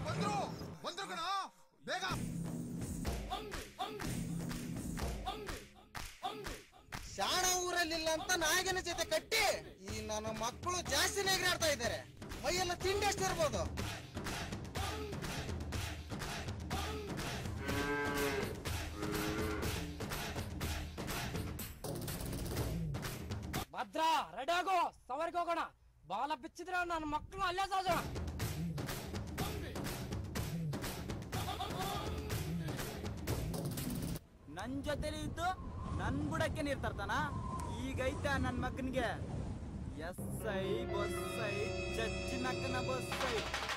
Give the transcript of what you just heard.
ಬಂದ್ರು ಬಂದ್ರು ಕಣ ಬೇಗ ಶಾಣ ಊರಲ್ಲಿಲ್ಲ ಅಂತ ನಾಯಕನ ಜೊತೆ ಕಟ್ಟಿ ಈ ನನ್ನ ಮಕ್ಕಳು ಜಾಸ್ತಿ ನೆಗರಾಡ್ತಾ ಇದ್ದಾರೆ ಮೈಯೆಲ್ಲ ತಿಂಡಿ ಎಷ್ಟಿರ್ಬೋದು ಭದ್ರ ರೆಡಿ ಆಗೋ ಸವಾರಿಗೆ ಹೋಗೋಣ ಬಾಲ ಬಿಚ್ಚಿದ್ರೆ ನನ್ನ ಮಕ್ಕಳು ಅಲ್ಲೇ ಸಾಜೋಣ ನನ್ ಜೊತೆಲಿ ಇದ್ದು ನನ್ ಬುಡಕ್ಕೆ ನೀರ್ ತರ್ತಾನ ಈಗೈತ ನನ್ ಮಗನ್ಗೆ ಎಸ್ ಐ ಬೊಸ್ ಐ ಚಚ್ಚಿನಕ್ಕನ ಬೊಸ್ ಐ